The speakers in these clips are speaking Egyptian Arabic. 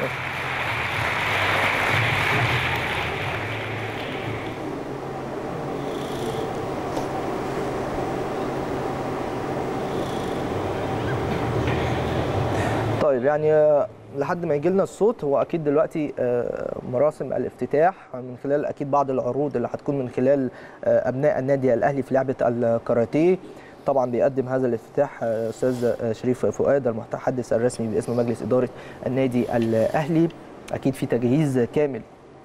طيب يعني آه، لحد ما يجي لنا الصوت هو اكيد دلوقتي آه، مراسم الافتتاح من خلال اكيد بعض العروض اللي هتكون من خلال آه، ابناء النادي الاهلي في لعبه الكاراتيه طبعا بيقدم هذا الافتتاح آه، استاذ آه، شريف فؤاد المتحدث الرسمي باسم مجلس اداره النادي الاهلي اكيد في تجهيز كامل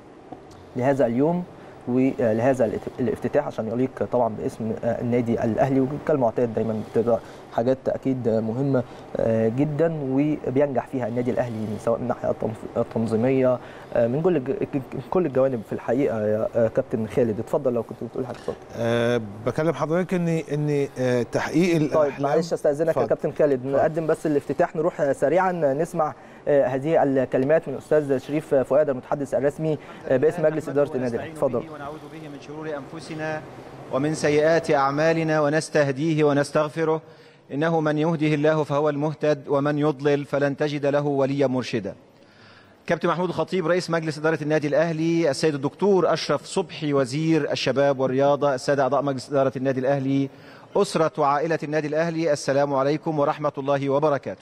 لهذا اليوم ولهذا الات- الافتتاح عشان يليق طبعا باسم آه، النادي الاهلي وكالمعتاد دايما بتبقى حاجات اكيد مهمه آه، جدا وبينجح فيها النادي الاهلي سواء من الناحيه التنف- التنظيميه آه، من كل الج- كل الجوانب في الحقيقه يا آه، كابتن خالد اتفضل لو كنت بتقول حاجه اتفضل أه بكلم حضرتك ان ان أه تحقيق طيب الاحلام معلش استاذنك يا اتفضل. كابتن خالد نقدم بس الافتتاح نروح آه، سريعا آه، نسمع آه، هذه الكلمات من الاستاذ شريف فؤاد المتحدث الرسمي آه، باسم مجلس اداره النادي الأهلي. ونستعين اتفضل به ونعوذ به من شرور أنفسنا ومن سيئات أعمالنا ونستهديه ونستغفره إنه من يهده الله فهو المهتد ومن يضلل فلن تجد له وليا مرشدا كابتن محمود الخطيب رئيس مجلس إدارة النادي الأهلي السيد الدكتور أشرف صبحي وزير الشباب والرياضة السادة أعضاء مجلس إدارة النادي الأهلي أسرة وعائلة النادي الأهلي السلام عليكم ورحمة الله وبركاته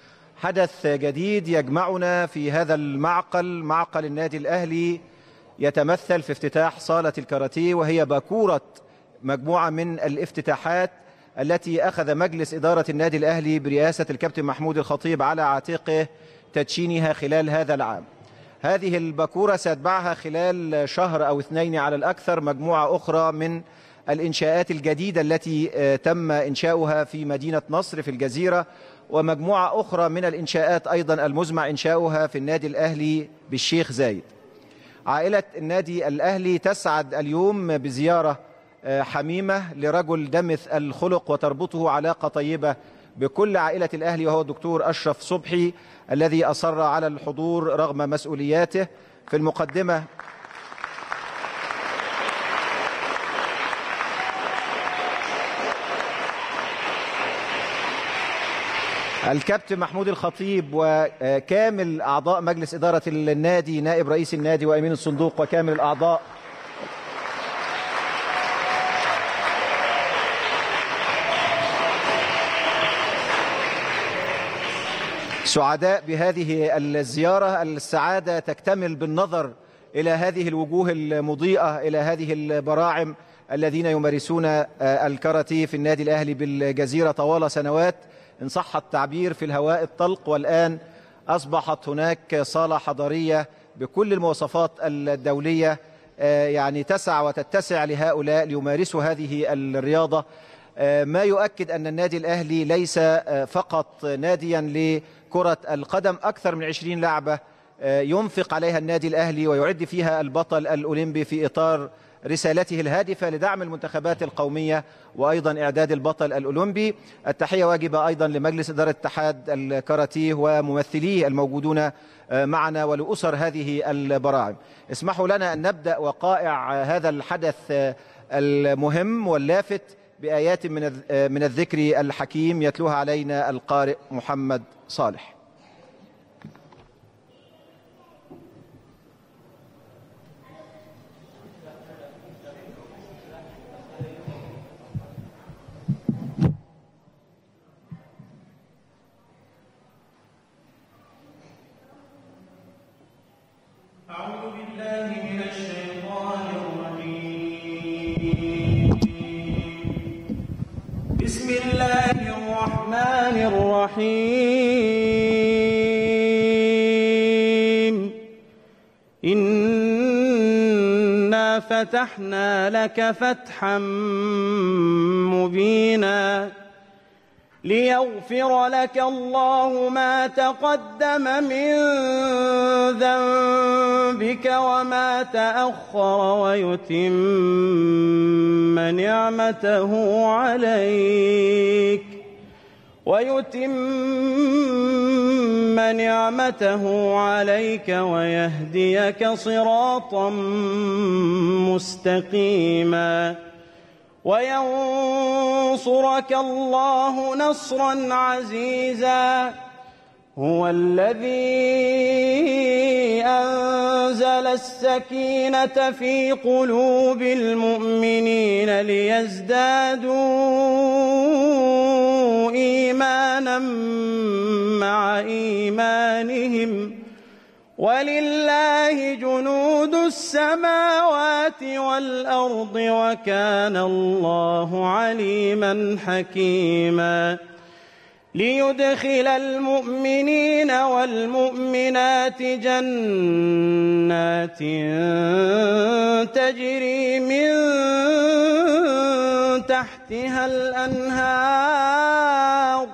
حدث جديد يجمعنا في هذا المعقل معقل النادي الأهلي يتمثل في افتتاح صالة الكاراتيه وهي باكورة مجموعة من الافتتاحات التي أخذ مجلس إدارة النادي الأهلي برئاسة الكابتن محمود الخطيب على عاتقه تدشينها خلال هذا العام هذه الباكورة سيتبعها خلال شهر أو اثنين على الأكثر مجموعة أخرى من الإنشاءات الجديدة التي آه، تم إنشاؤها في مدينة نصر في الجزيرة ومجموعة أخرى من الإنشاءات أيضا المزمع إنشاؤها في النادي الأهلي بالشيخ زايد عائلة النادي الأهلي تسعد اليوم بزيارة آه، حميمة لرجل دمث الخلق وتربطه علاقة طيبة بكل عائلة الأهلي وهو الدكتور أشرف صبحي الذي أصر على الحضور رغم مسؤولياته في المقدمة الكابتن محمود الخطيب وكامل أعضاء مجلس إدارة النادي نائب رئيس النادي وأمين الصندوق وكامل الأعضاء سعداء بهذه الزيارة السعادة تكتمل بالنظر إلى هذه الوجوه المضيئة إلى هذه البراعم الذين يمارسون آه، الكاراتيه في النادي الأهلي بالجزيرة طوال سنوات إن صح التعبير في الهواء الطلق والآن أصبحت هناك صالة حضارية بكل المواصفات الدولية آه، يعني تسع وتتسع لهؤلاء ليمارسوا هذه الرياضة آه، ما يؤكد أن النادي الأهلي ليس آه، فقط ناديا لكرة القدم أكثر من 20 لعبة آه، ينفق عليها النادي الأهلي ويعد فيها البطل الأولمبي في إطار رسالته الهادفة لدعم المنتخبات القومية وأيضا إعداد البطل الأولمبي التحية واجبة أيضا لمجلس إدارة اتحاد الكاراتيه وممثليه الموجودون آه، معنا ولأسر هذه البراعم اسمحوا لنا أن نبدأ وقائع آه، هذا الحدث آه، المهم واللافت بآيات من الذ- آه، من الذكر الحكيم يتلوها علينا القارئ محمد صالح أعوذ بالله من الشيطان الرجيم بسم الله الرحمن الرحيم إنا فتحنا لك فتحا مبينا ليغفر لك الله ما تقدم من ذنبك وما تأخر ويتم نعمته عليك ويتم نعمته عليك ويهديك صراطا مستقيما وينصرك الله نصرا عزيزا هو الذي السكينة في قلوب المؤمنين ليزدادوا إيمانا مع إيمانهم ولله جنود السماوات والأرض وكان الله عليما حكيما ليدخل المؤمنين والمؤمنات جنات تجري من تحتها الأنهار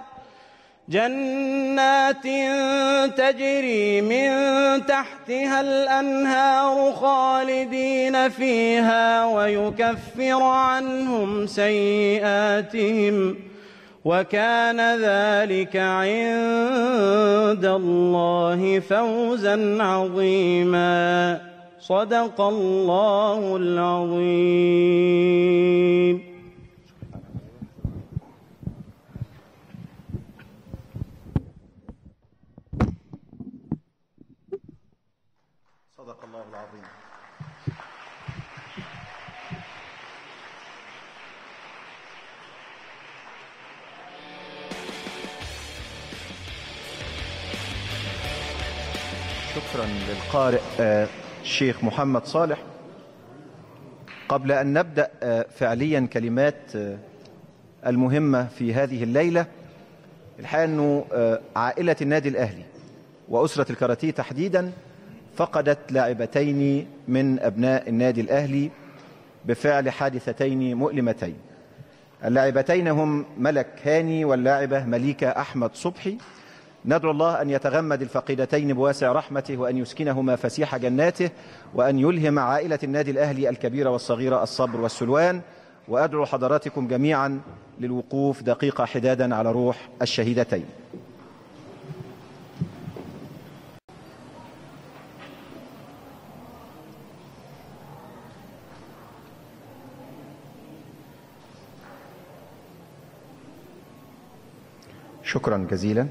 جنات تجري من تحتها الأنهار خالدين فيها ويكفر عنهم سيئاتهم وكان ذلك عند الله فوزا عظيما صدق الله العظيم صدق الله العظيم شكرا للقارئ آه، الشيخ محمد صالح قبل أن نبدأ آه، فعليا كلمات آه، المهمة في هذه الليلة الحقيقة أنه آه، عائلة النادي الأهلي وأسرة الكاراتيه تحديدا فقدت لاعبتين من أبناء النادي الأهلي بفعل حادثتين مؤلمتين اللاعبتين هم ملك هاني واللاعبة مليكة أحمد صبحي ندعو الله أن يتغمد الفقيدتين بواسع رحمته وأن يسكنهما فسيح جناته وأن يلهم عائلة النادي الأهلي الكبيرة والصغيرة الصبر والسلوان وأدعو حضراتكم جميعا للوقوف دقيقة حدادا على روح الشهيدتين شكرا جزيلا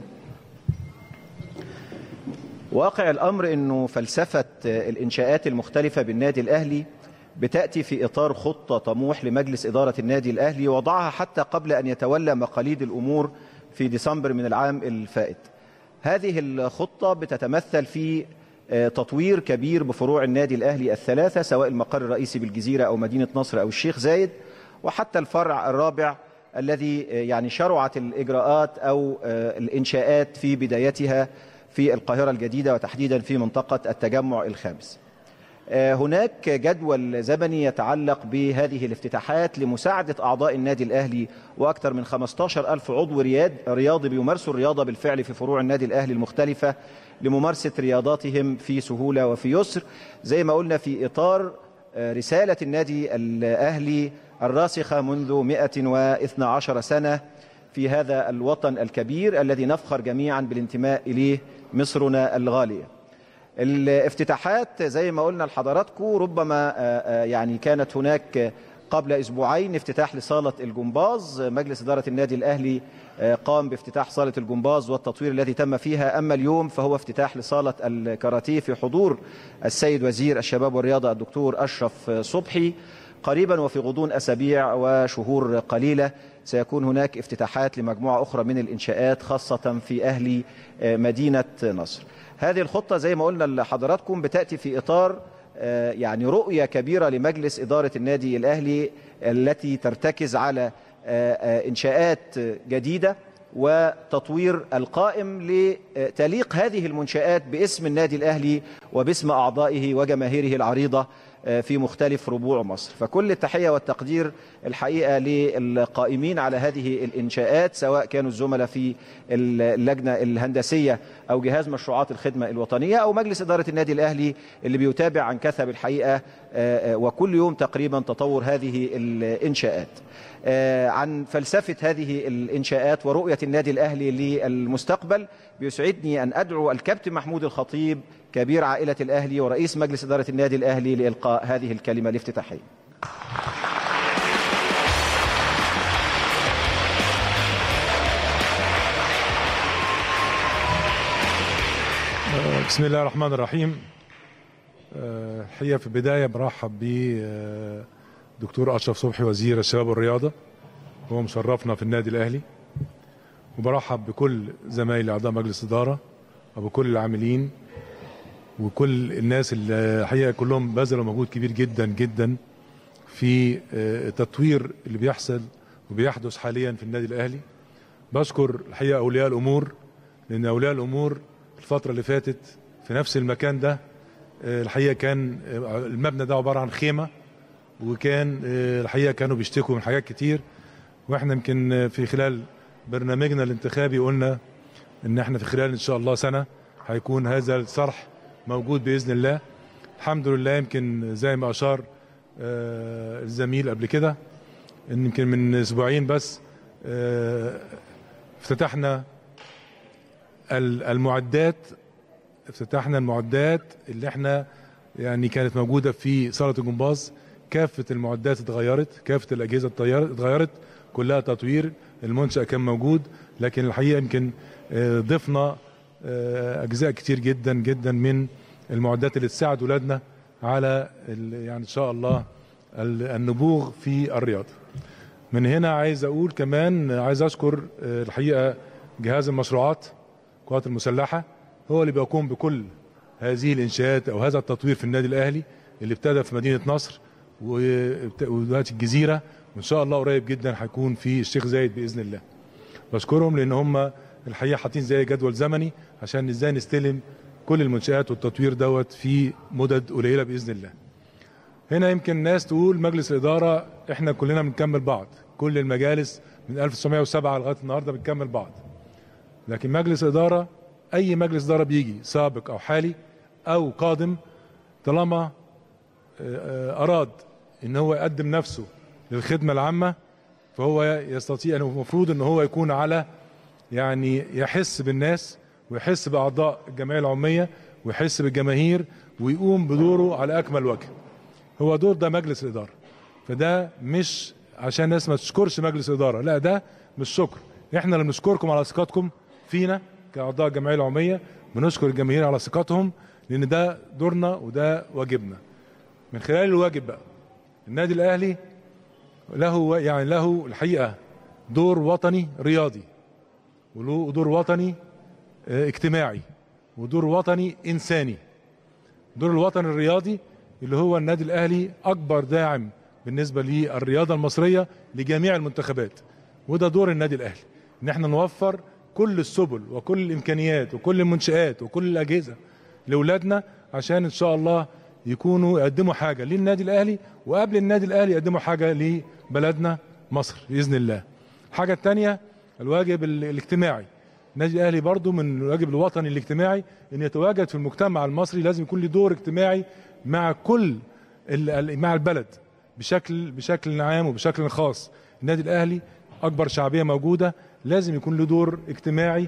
واقع الأمر أنه فلسفة الإنشاءات المختلفة بالنادي الأهلي بتأتي في إطار خطة طموح لمجلس إدارة النادي الأهلي وضعها حتى قبل أن يتولى مقاليد الأمور في ديسمبر من العام الفائت هذه الخطة بتتمثل في آه، تطوير كبير بفروع النادي الأهلي الثلاثة سواء المقر الرئيسي بالجزيرة أو مدينة نصر أو الشيخ زايد وحتى الفرع الرابع الذي آه، يعني شرعت الإجراءات أو آه، الإنشاءات في بدايتها في القاهرة الجديدة وتحديدا في منطقة التجمع الخامس آه، هناك جدول زمني يتعلق بهذه الافتتاحات لمساعدة أعضاء النادي الأهلي وأكثر من 15 ألف عضو رياد رياضي بيمارسوا الرياضة بالفعل في فروع النادي الأهلي المختلفة لممارسة رياضاتهم في سهولة وفي يسر زي ما قلنا في إطار آه، رسالة النادي الأهلي الراسخة منذ 112 سنة في هذا الوطن الكبير الذي نفخر جميعا بالانتماء إليه مصرنا الغالية الافتتاحات زي ما قلنا لحضراتكم ربما آه، آه، يعني كانت هناك قبل اسبوعين افتتاح لصاله الجمباز مجلس اداره النادي الاهلي آه، قام بافتتاح صاله الجمباز والتطوير الذي تم فيها اما اليوم فهو افتتاح لصاله الكاراتيه في حضور السيد وزير الشباب والرياضه الدكتور اشرف صبحي قريبا وفي غضون اسابيع وشهور قليله سيكون هناك افتتاحات لمجموعه اخرى من الانشاءات خاصه في اهل آه، مدينه نصر هذه الخطة زي ما قلنا لحضراتكم بتأتي في إطار آه، يعني رؤية كبيرة لمجلس إدارة النادي الأهلي التي ترتكز على آه، آه، إنشاءات جديدة وتطوير القائم لتليق هذه المنشآت باسم النادي الأهلي وباسم أعضائه وجماهيره العريضة في مختلف ربوع مصر فكل التحية والتقدير الحقيقة للقائمين على هذه الإنشاءات سواء كانوا الزملاء في اللجنة الهندسية أو جهاز مشروعات الخدمة الوطنية أو مجلس إدارة النادي الأهلي اللي بيتابع عن كثب الحقيقة آه، آه، وكل يوم تقريبا تطور هذه الإنشاءات آه، عن فلسفة هذه الإنشاءات ورؤية النادي الأهلي للمستقبل بيسعدني أن أدعو الكابتن محمود الخطيب كبير عائلة الأهلي ورئيس مجلس إدارة النادي الأهلي لإلقاء هذه الكلمة الافتتاحية بسم الله الرحمن الرحيم آه، الحقيقه في البدايه برحب ب دكتور اشرف صبحي وزير الشباب والرياضه هو مشرفنا في النادي الاهلي وبرحب بكل زمايلي اعضاء مجلس اداره وبكل العاملين وكل الناس اللي الحقيقه كلهم بذلوا مجهود كبير جدا جدا في آه، التطوير اللي بيحصل وبيحدث حاليا في النادي الاهلي بشكر الحقيقه اولياء الامور لان اولياء الامور الفتره اللي فاتت في نفس المكان ده آه، الحقيقه كان آه، المبنى ده عباره عن خيمه وكان آه، الحقيقه كانوا بيشتكوا من حاجات كتير واحنا يمكن آه، في خلال برنامجنا الانتخابي قلنا ان احنا في خلال ان شاء الله سنه هيكون هذا الصرح موجود باذن الله الحمد لله يمكن زي ما اشار آه، الزميل قبل كده ان يمكن من اسبوعين بس آه، افتتحنا ال- المعدات افتتحنا المعدات اللي احنا يعني كانت موجوده في صاله الجمباز كافه المعدات اتغيرت كافه الاجهزه اتغيرت اتغيرت كلها تطوير المنشا كان موجود لكن الحقيقه يمكن آه، ضفنا آه، اجزاء كتير جدا جدا من المعدات اللي تساعد ولادنا على ال- يعني ان شاء الله ال- النبوغ في الرياضه من هنا عايز اقول كمان عايز اشكر آه، الحقيقه جهاز المشروعات القوات المسلحه هو اللي بيقوم بكل هذه الانشاءات او هذا التطوير في النادي الاهلي اللي ابتدى في مدينه نصر وابت- ودلوقتي الجزيره وان شاء الله قريب جدا هيكون في الشيخ زايد باذن الله بشكرهم لان هم الحقيقه حاطين زي جدول زمني عشان ازاي نستلم كل المنشات والتطوير دوت في مدد قليله باذن الله هنا يمكن ناس تقول مجلس الاداره احنا كلنا بنكمل بعض كل المجالس من 1907 لغايه النهارده بنكمل بعض لكن مجلس اداره اي مجلس اداره بيجي سابق او حالي او قادم طالما آه، آه، اراد ان هو يقدم نفسه للخدمه العامه فهو يستطيع انه المفروض ان هو يكون على يعني يحس بالناس ويحس باعضاء الجمعيه العموميه ويحس بالجماهير ويقوم بدوره على اكمل وجه هو دور ده مجلس الاداره فده مش عشان الناس ما تشكرش مجلس اداره لا ده مش شكر احنا اللي بنشكركم على ثقتكم فينا كاعضاء الجمعيه العموميه بنشكر الجماهير على ثقتهم لان ده دورنا وده واجبنا من خلال الواجب بقى النادي الاهلي له يعني له الحقيقه دور وطني رياضي وله دور وطني آه، اجتماعي ودور وطني انساني دور الوطن الرياضي اللي هو النادي الاهلي اكبر داعم بالنسبه للرياضه المصريه لجميع المنتخبات وده دور النادي الاهلي ان احنا نوفر كل السبل وكل الامكانيات وكل المنشات وكل الاجهزه لاولادنا عشان ان شاء الله يكونوا يقدموا حاجه للنادي الاهلي وقبل النادي الاهلي يقدموا حاجه لبلدنا مصر باذن الله الحاجه الثانيه الواجب ال- الاجتماعي النادي الاهلي برضو من الواجب الوطني الاجتماعي ان يتواجد في المجتمع المصري لازم يكون له دور اجتماعي مع كل ال- ال- مع البلد بشكل بشكل عام وبشكل خاص النادي الاهلي اكبر شعبيه موجوده لازم يكون له دور اجتماعي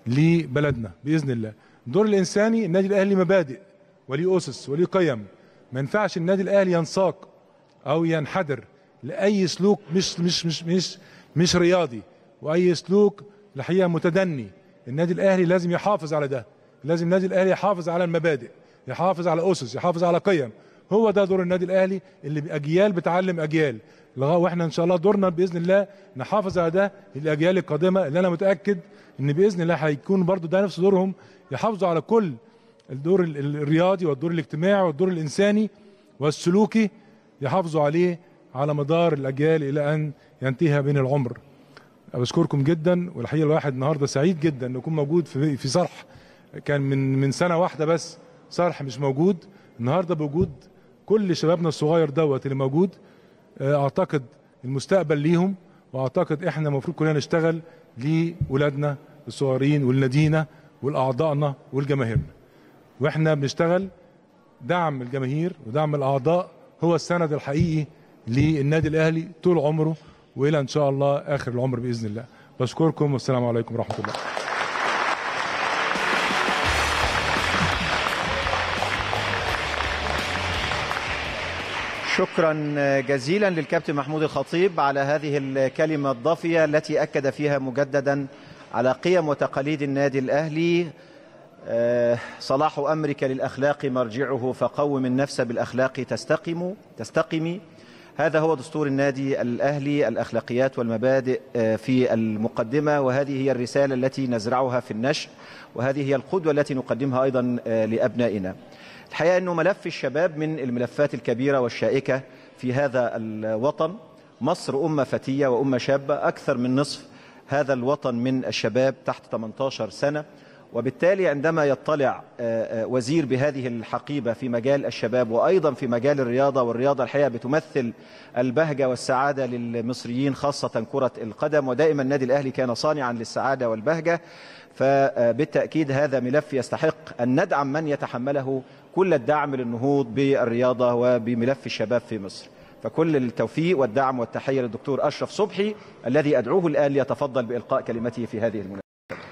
لبلدنا باذن الله الدور الانساني النادي الاهلي مبادئ وليه اسس وليه قيم ما ينفعش النادي الاهلي ينساق او ينحدر لاي سلوك مش مش مش مش مش رياضي واي سلوك الحقيقه متدني النادي الاهلي لازم يحافظ على ده لازم النادي الاهلي يحافظ على المبادئ يحافظ على اسس يحافظ على قيم هو ده دور النادي الاهلي اللي اجيال بتعلم اجيال لغايه واحنا ان شاء الله دورنا باذن الله نحافظ على ده للاجيال القادمه اللي انا متاكد ان باذن الله هيكون برضو ده نفس دورهم يحافظوا على كل الدور ال- ال- الرياضي والدور الاجتماعي والدور الانساني والسلوكي يحافظوا عليه على مدار الاجيال الى ان ينتهي بين العمر بشكركم جدا والحقيقه الواحد النهارده سعيد جدا انه يكون موجود في في صرح كان من من سنه واحده بس صرح مش موجود النهارده بوجود كل شبابنا الصغير دوت اللي موجود آه، اعتقد المستقبل ليهم واعتقد احنا المفروض كلنا نشتغل لاولادنا الصغيرين ولنادينا ولاعضائنا ولجماهيرنا واحنا بنشتغل دعم الجماهير ودعم الاعضاء هو السند الحقيقي للنادي الاهلي طول عمره والى ان شاء الله اخر العمر باذن الله بشكركم والسلام عليكم ورحمه الله شكرا جزيلا للكابتن محمود الخطيب على هذه الكلمة الضافية التي أكد فيها مجددا على قيم وتقاليد النادي الأهلي آه، صلاح أمرك للأخلاق مرجعه فقوم النفس بالأخلاق تستقم تستقمي هذا هو دستور النادي الأهلي الأخلاقيات والمبادئ آه، في المقدمة وهذه هي الرسالة التي نزرعها في النشء وهذه هي القدوة التي نقدمها أيضا آه، لأبنائنا الحقيقة أنه ملف الشباب من الملفات الكبيرة والشائكة في هذا الوطن مصر أمة فتية وأمة شابة أكثر من نصف هذا الوطن من الشباب تحت 18 سنة وبالتالي عندما يطلع آه، آه، وزير بهذه الحقيبة في مجال الشباب وأيضا في مجال الرياضة والرياضة الحقيقة بتمثل البهجة والسعادة للمصريين خاصة كرة القدم ودائما النادي الأهلي كان صانعا للسعادة والبهجة فبالتأكيد هذا ملف يستحق أن ندعم من يتحمله كل الدعم للنهوض بالرياضة وبملف الشباب في مصر فكل التوفيق والدعم والتحية للدكتور أشرف صبحي الذي أدعوه الآن ليتفضل بإلقاء كلمته في هذه المناسبة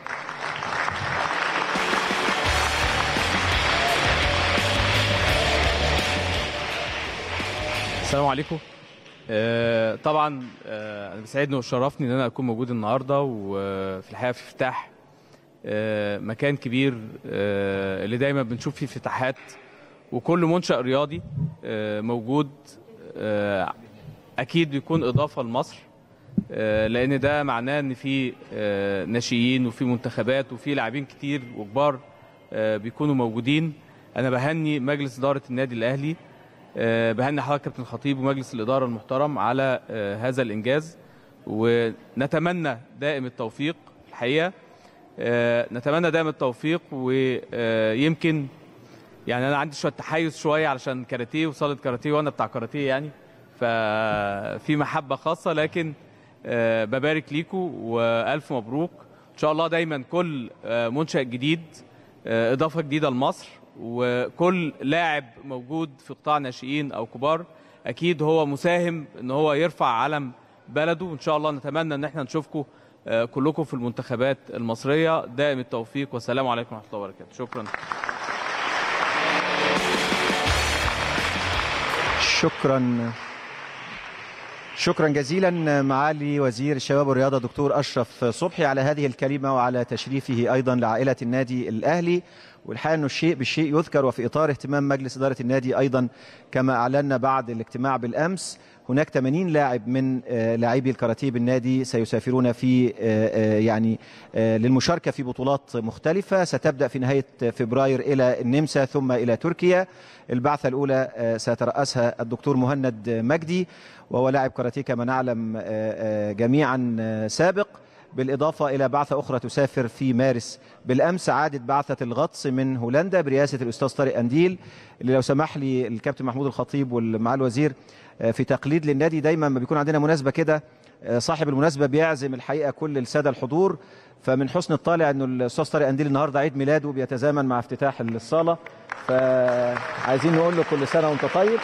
السلام عليكم آه، طبعا آه، انا بيسعدني وشرفني ان انا اكون موجود النهارده وفي الحقيقه في افتتاح آه، مكان كبير آه، اللي دايما بنشوف فيه افتتاحات وكل منشأ رياضي آه، موجود آه، اكيد بيكون اضافه لمصر آه، لان ده معناه ان في آه، ناشئين وفي منتخبات وفي لاعبين كتير وكبار آه، بيكونوا موجودين انا بهني مجلس اداره النادي الاهلي آه، بهني حضرتك كابتن خطيب ومجلس الاداره المحترم على آه، هذا الانجاز ونتمنى دائم التوفيق الحقيقه آه، نتمنى دائم التوفيق ويمكن يعني انا عندي شويه تحيز شويه علشان كاراتيه وصاله كاراتيه وانا بتاع كاراتيه يعني ففي محبه خاصه لكن آه، ببارك ليكم والف مبروك ان شاء الله دايما كل آه، منشأ جديد آه، اضافه جديده لمصر وكل لاعب موجود في قطاع ناشئين او كبار اكيد هو مساهم ان هو يرفع علم بلده وان شاء الله نتمنى ان احنا نشوفكم آه، كلكم في المنتخبات المصريه دائم التوفيق والسلام عليكم ورحمه الله وبركاته شكرا شكرا شكرا جزيلا معالي وزير الشباب والرياضة دكتور أشرف صبحي على هذه الكلمة وعلى تشريفه أيضا لعائلة النادي الأهلي والحقيقة أنه الشيء بالشيء يذكر وفي إطار اهتمام مجلس إدارة النادي أيضا كما أعلنا بعد الاجتماع بالأمس هناك 80 لاعب من آه، لاعبي الكاراتيه بالنادي سيسافرون في آه، آه، يعني آه، للمشاركة في بطولات مختلفة ستبدأ في نهاية فبراير إلى النمسا ثم إلى تركيا البعثة الأولى آه، سيترأسها الدكتور مهند مجدي وهو لاعب كاراتيه كما نعلم آه، آه، جميعا آه، سابق بالإضافة إلى بعثة أخرى تسافر في مارس بالأمس عادت بعثة الغطس من هولندا برئاسة الأستاذ طارق أنديل اللي لو سمح لي الكابتن محمود الخطيب والمعالي الوزير آه، في تقليد للنادي دايما ما بيكون عندنا مناسبة كده آه، صاحب المناسبة بيعزم الحقيقة كل السادة الحضور فمن حسن الطالع انه الاستاذ طارق انديل النهارده عيد ميلاده بيتزامن مع افتتاح الصاله فعايزين نقول له كل سنه وانت طيب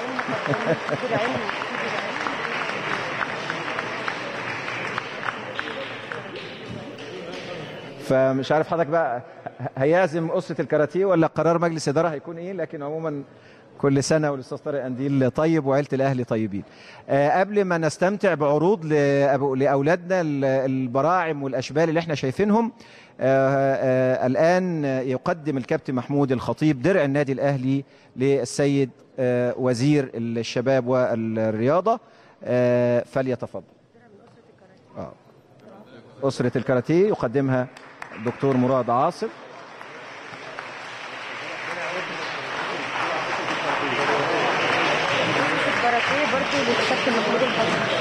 فمش عارف حضرتك بقى هيعزم اسره الكاراتيه ولا قرار مجلس اداره هيكون ايه لكن عموما كل سنه والاستاذ طارق انديل طيب وعيله الاهلي طيبين. آه قبل ما نستمتع بعروض لأبو- لاولادنا ال- البراعم والاشبال اللي احنا شايفينهم آه آه الان يقدم الكابتن محمود الخطيب درع النادي الاهلي للسيد آه وزير الشباب والرياضه آه فليتفضل. آه. اسره الكاراتيه يقدمها الدكتور مراد عاصم الكاراتيه برضه للكابتن محمود الخطيب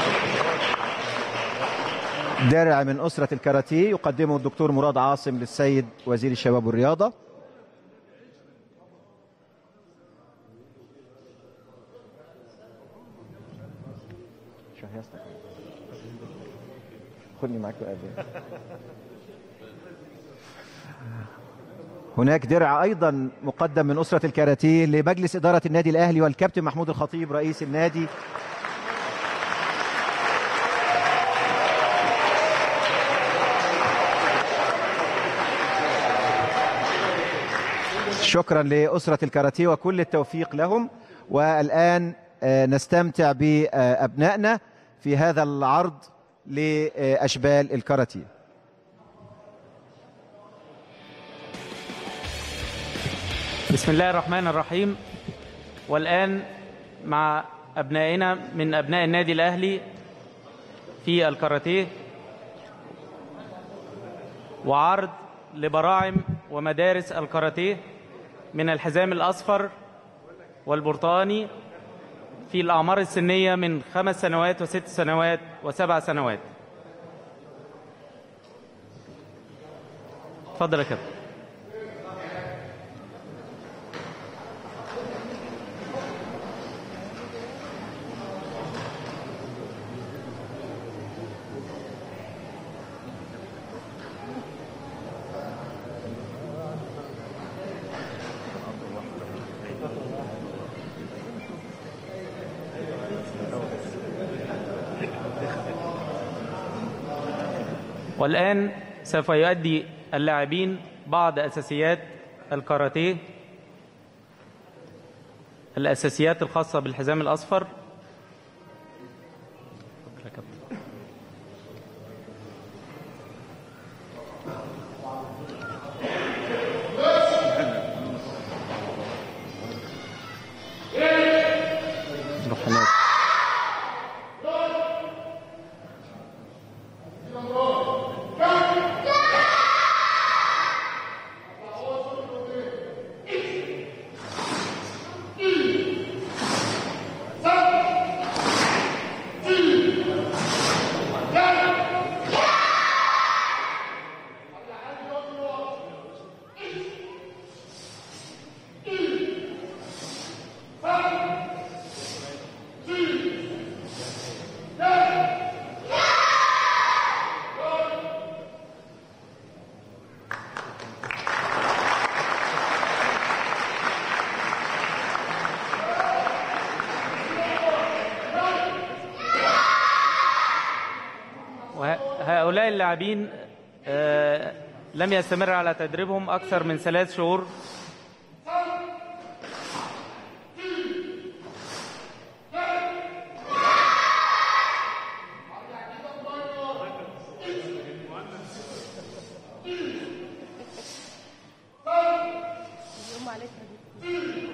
درع من أسرة الكاراتيه يقدمه الدكتور مراد عاصم للسيد وزير الشباب والرياضة خدني معاك بقى هناك درع ايضا مقدم من اسره الكاراتيه لمجلس اداره النادي الاهلي والكابتن محمود الخطيب رئيس النادي شكرا لأسرة الكاراتيه وكل التوفيق لهم والآن آه، نستمتع بأبنائنا في هذا العرض لأشبال الكاراتيه بسم الله الرحمن الرحيم والآن مع أبنائنا من أبناء النادي الأهلي في الكاراتيه وعرض لبراعم ومدارس الكاراتيه من الحزام الأصفر والبرتقاني في الأعمار السنية من خمس سنوات وست سنوات وسبع سنوات اتفضل يا كابتن والآن سوف يؤدي اللاعبين بعض أساسيات الكاراتيه الأساسيات الخاصة بالحزام الأصفر روح هناك. وهؤلاء اللاعبين آه، لم يستمر على تدريبهم أكثر من ثلاث شهور يقوم عليك دي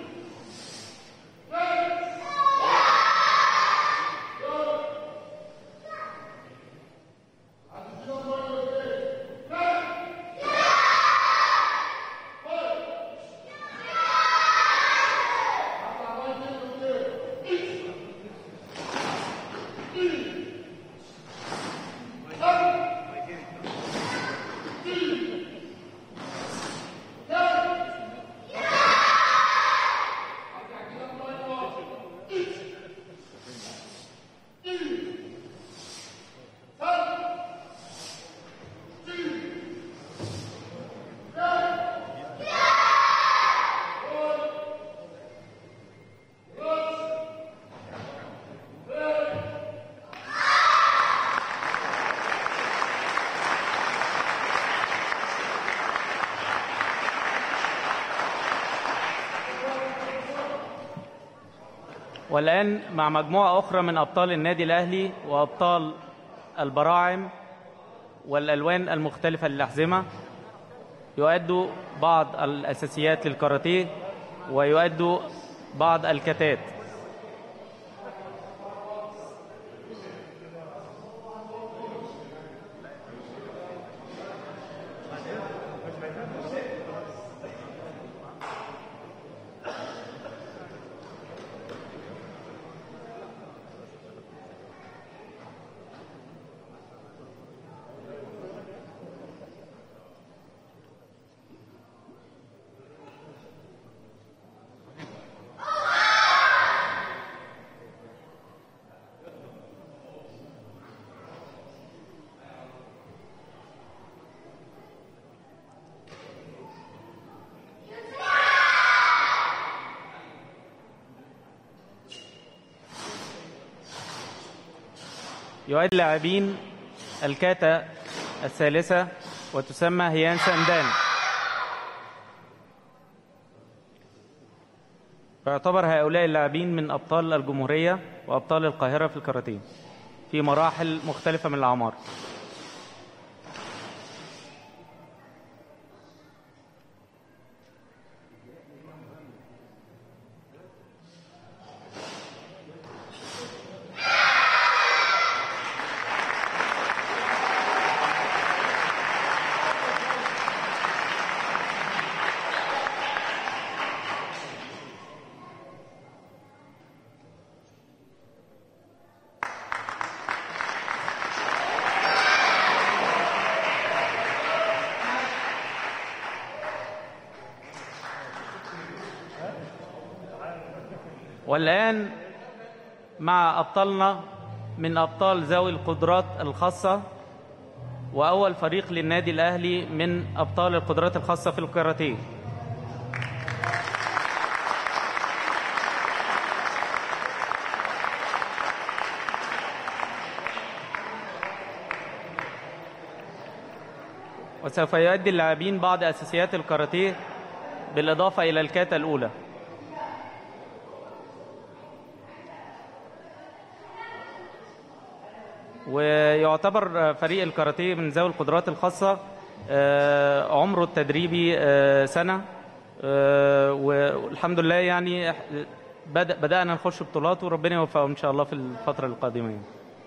والآن مع مجموعة أخرى من أبطال النادي الأهلي وأبطال البراعم والألوان المختلفة للأحزمة يؤدوا بعض الأساسيات للكاراتيه ويؤدوا بعض الكتات يؤدي اللاعبين الكاتا الثالثة وتسمى هيان سندان يعتبر هؤلاء اللاعبين من أبطال الجمهورية وأبطال القاهرة في الكاراتيه في مراحل مختلفة من الأعمار والآن مع أبطالنا من أبطال ذوي القدرات الخاصة وأول فريق للنادي الأهلي من أبطال القدرات الخاصة في الكاراتيه وسوف يؤدي اللاعبين بعض أساسيات الكاراتيه بالإضافة إلى الكاتا الأولى ويعتبر فريق الكاراتيه من ذوي القدرات الخاصة آه، عمره التدريبي آه، سنة آه، والحمد لله يعني بدأ بدأنا نخش بطولات وربنا يوفقهم إن شاء الله في الفترة القادمة يعني.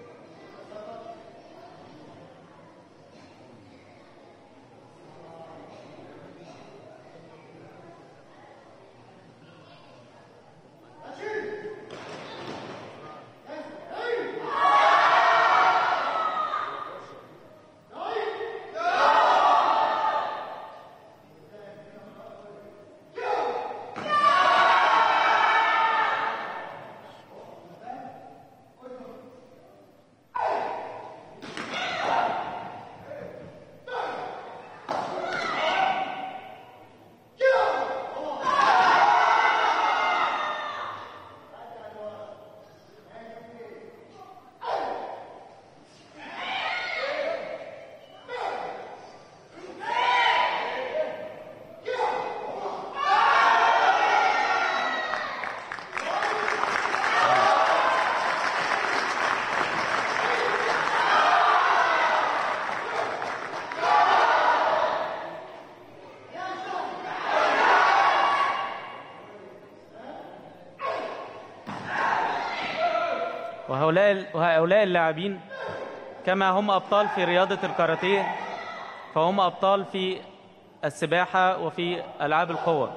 وهؤلاء وهؤلاء اللاعبين كما هم أبطال في رياضة الكاراتيه فهم أبطال في السباحة وفي ألعاب القوة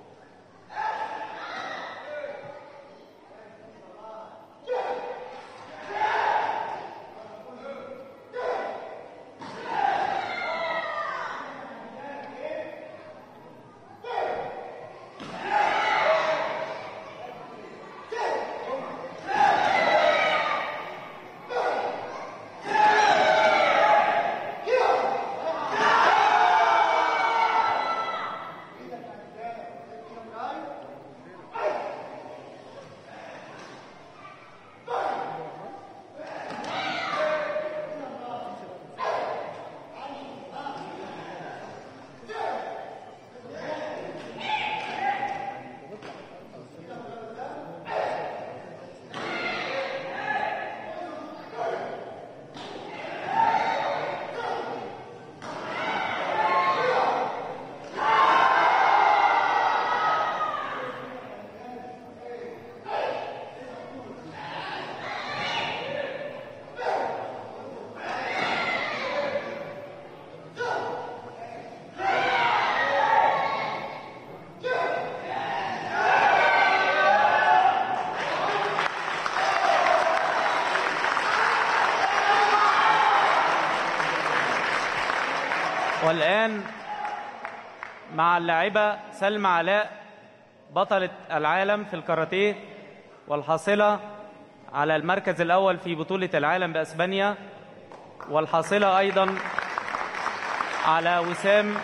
والآن مع اللاعبة سلمى علاء بطلة العالم في الكاراتيه والحاصلة على المركز الأول في بطولة العالم بأسبانيا والحاصلة أيضا على وسام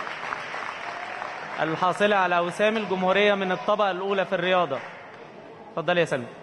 الحاصلة على وسام الجمهورية من الطبقة الأولى في الرياضة اتفضل يا سلمى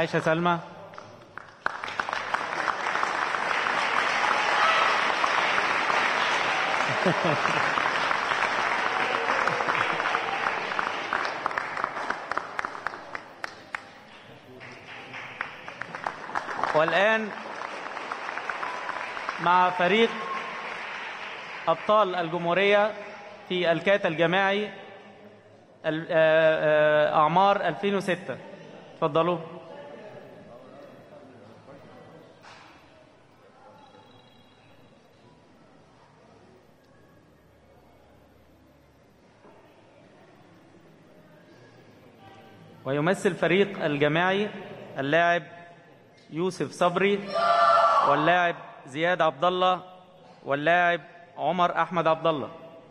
عائشه سلمى والآن مع فريق أبطال الجمهورية في الكات الجماعي ال- آه، آه، أعمار 2006 اتفضلوا ويمثل فريق الجماعي اللاعب يوسف صبري واللاعب زياد عبد الله واللاعب عمر احمد عبد الله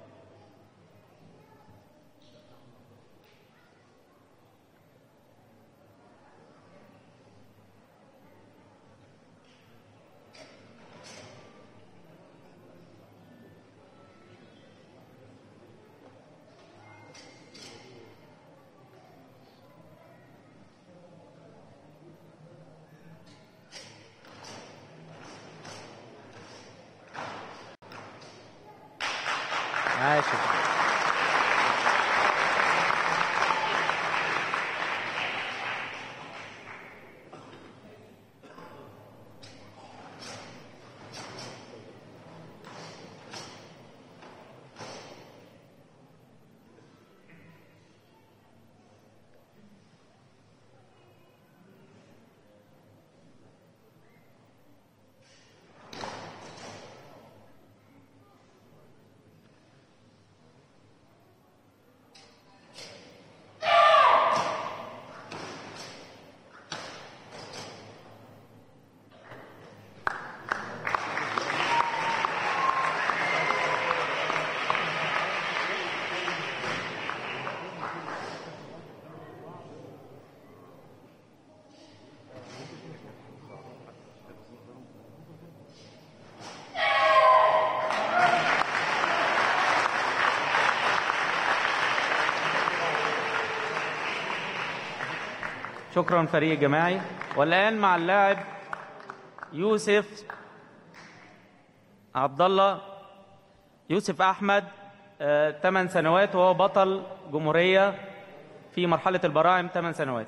عاشر شكرا فريق جماعي والآن مع اللاعب يوسف عبد الله يوسف أحمد 8 سنوات وهو بطل جمهورية في مرحلة البراعم 8 سنوات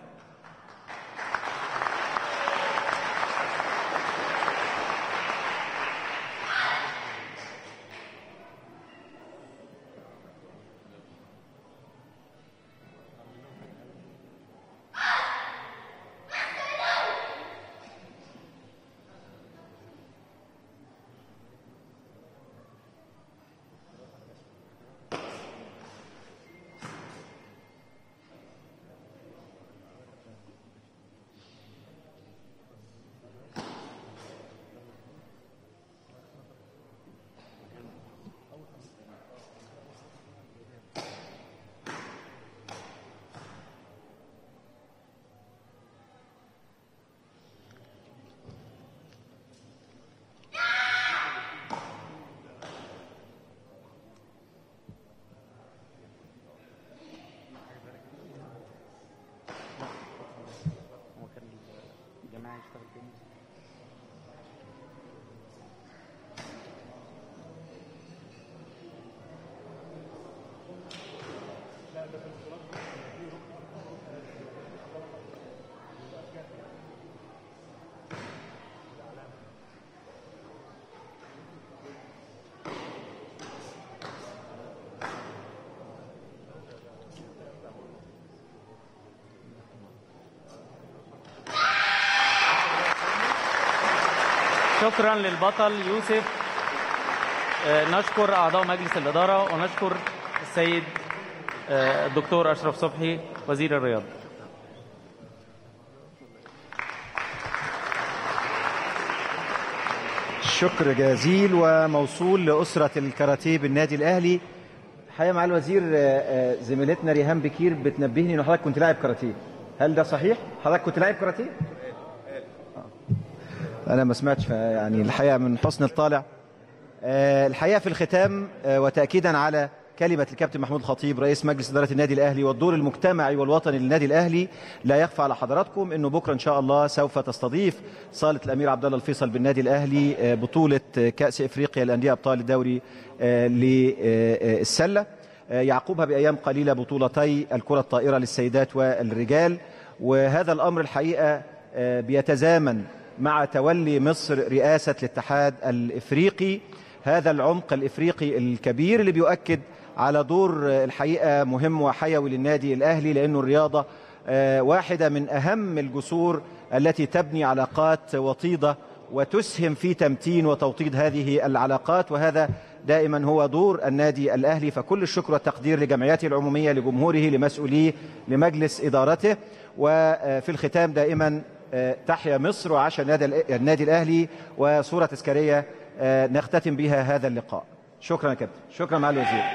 شكرا للبطل يوسف آه، نشكر أعضاء مجلس الإدارة ونشكر السيد آه، الدكتور أشرف صبحي وزير الرياضة شكر جزيل وموصول لأسرة الكاراتيه بالنادي الأهلي الحقيقة مع الوزير آه، آه، زميلتنا ريهام بكير بتنبهني إن حضرتك كنت لاعب كاراتيه هل ده صحيح؟ حضرتك كنت لاعب كاراتيه؟ آه. أنا ما سمعتش يعني الحقيقة من حسن الطالع آه، الحقيقة في الختام آه، وتأكيدا على كلمة الكابتن محمود الخطيب رئيس مجلس إدارة النادي الأهلي والدور المجتمعي والوطني للنادي الأهلي لا يخفى على حضراتكم أنه بكرة إن شاء الله سوف تستضيف صالة الأمير عبد الله الفيصل بالنادي الأهلي آه، بطولة آه، كأس إفريقيا للأندية أبطال الدوري آه، للسلة آه، يعقبها بأيام قليلة بطولتي الكرة الطائرة للسيدات والرجال وهذا الأمر الحقيقة آه، بيتزامن مع تولي مصر رئاسة الاتحاد الإفريقي هذا العمق الإفريقي الكبير اللي بيؤكد على دور آه، الحقيقة مهم وحيوي للنادي الأهلي لأنه الرياضة آه، واحدة من أهم الجسور التي تبني علاقات وطيدة وتسهم في تمتين وتوطيد هذه العلاقات وهذا دائما هو دور النادي الأهلي فكل الشكر والتقدير لجمعياته العمومية لجمهوره لمسؤوليه لمجلس إدارته وفي الختام دائما آه، تحيا مصر وعاش النادي النادي الأهلي وصورة تذكارية آه، نختتم بها هذا اللقاء شكرا يا كابتن شكرا معالي الوزير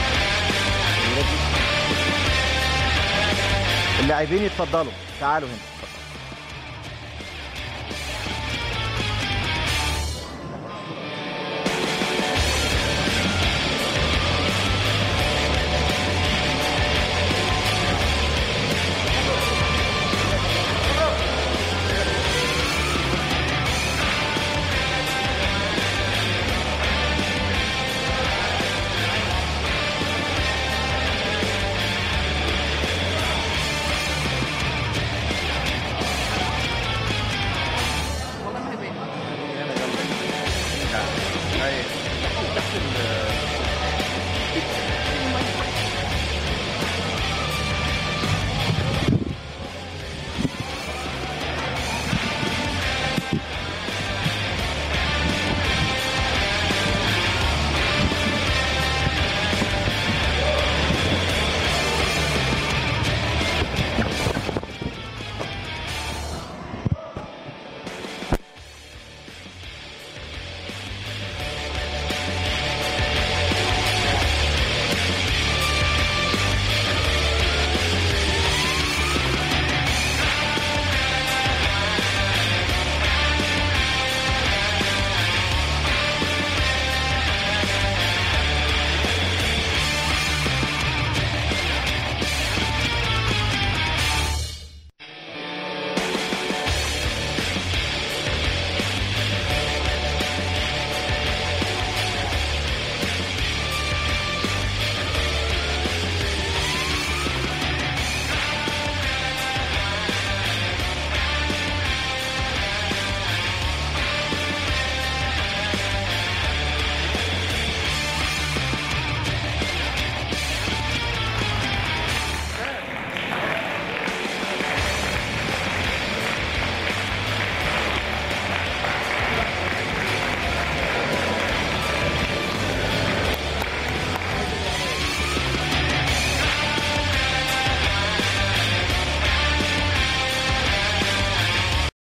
اللاعبين يتفضلوا تعالوا هنا